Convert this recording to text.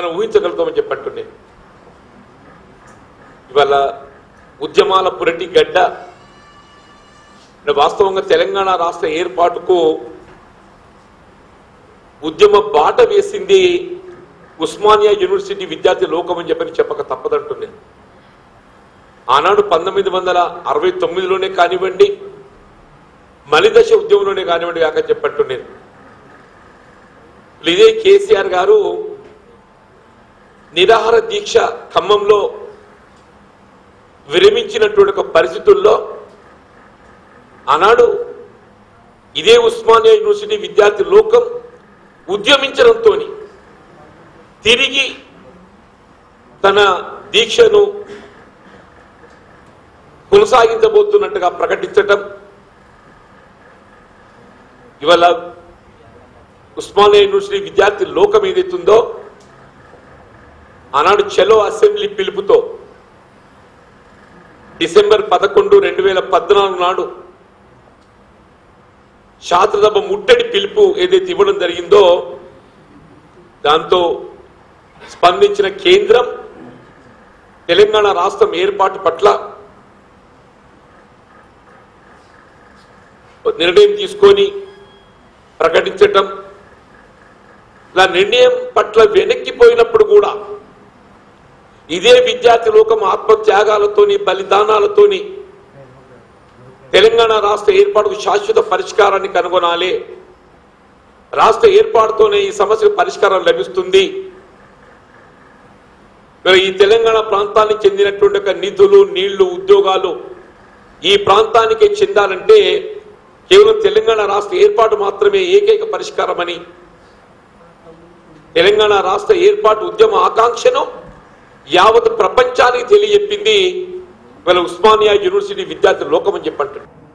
మనం ఊహించగలుగుతామని చెప్పంటున్నాను ఇవాళ ఉద్యమాల పురటి గడ్డ అంటే వాస్తవంగా తెలంగాణ రాష్ట్ర ఏర్పాటుకు ఉద్యమ బాట వేసింది ఉస్మానియా యూనివర్సిటీ విద్యార్థి లోకం అని చెప్పని చెప్పక తప్పదంటున్నాను ఆనాడు పంతొమ్మిది వందల అరవై తొమ్మిదిలోనే కానివ్వండి మలిదశ ఉద్యమంలోనే కానివ్వండి కాక చెప్పట్టున్నాను ఇదే కేసీఆర్ గారు నిరాహార దీక్ష ఖమ్మంలో విరమించినటువంటి ఒక పరిస్థితుల్లో ఆనాడు ఇదే ఉస్మానియా యూనివర్సిటీ విద్యార్థి లోకం ఉద్యమించడంతో తిరిగి తన దీక్షను కొనసాగించబోతున్నట్టుగా ప్రకటించటం ఇవాళ ఉస్మానియా యూనివర్సిటీ విద్యార్థి లోకం ఏదైతుందో ఆనాడు చలో అసెంబ్లీ పిలుపుతో డిసెంబర్ పదకొండు రెండు వేల పద్నాలుగు నాడు శాస్త్రసభ ముట్టడి పిలుపు ఏదైతే ఇవ్వడం జరిగిందో దాంతో స్పందించిన కేంద్రం తెలంగాణ రాష్ట్రం ఏర్పాటు పట్ల నిర్ణయం తీసుకొని ప్రకటించటం ఇలా నిర్ణయం పట్ల వెనక్కిపోయినప్పుడు కూడా ఇదే విద్యార్థి లోకం ఆత్మత్యాగాలతోని బలిదానాలతోని తెలంగాణ రాష్ట్ర ఏర్పాటుకు శాశ్వత పరిష్కారాన్ని కనుగొనాలి రాష్ట్ర ఏర్పాటుతోనే ఈ సమస్యకు పరిష్కారం లభిస్తుంది మరి ఈ తెలంగాణ ప్రాంతానికి చెందినటువంటి ఒక నిధులు నీళ్లు ఉద్యోగాలు ఈ ప్రాంతానికి చెందాలంటే కేవలం తెలంగాణ రాష్ట్ర ఏర్పాటు మాత్రమే ఏకైక పరిష్కారమని తెలంగాణ రాష్ట్ర ఏర్పాటు ఉద్యమ ఆకాంక్షను యావత్ ప్రపంచానికి తెలియజెప్పింది ఇవాళ ఉస్మానియా యూనివర్సిటీ విద్యార్థి లోకం అని చెప్పంటారు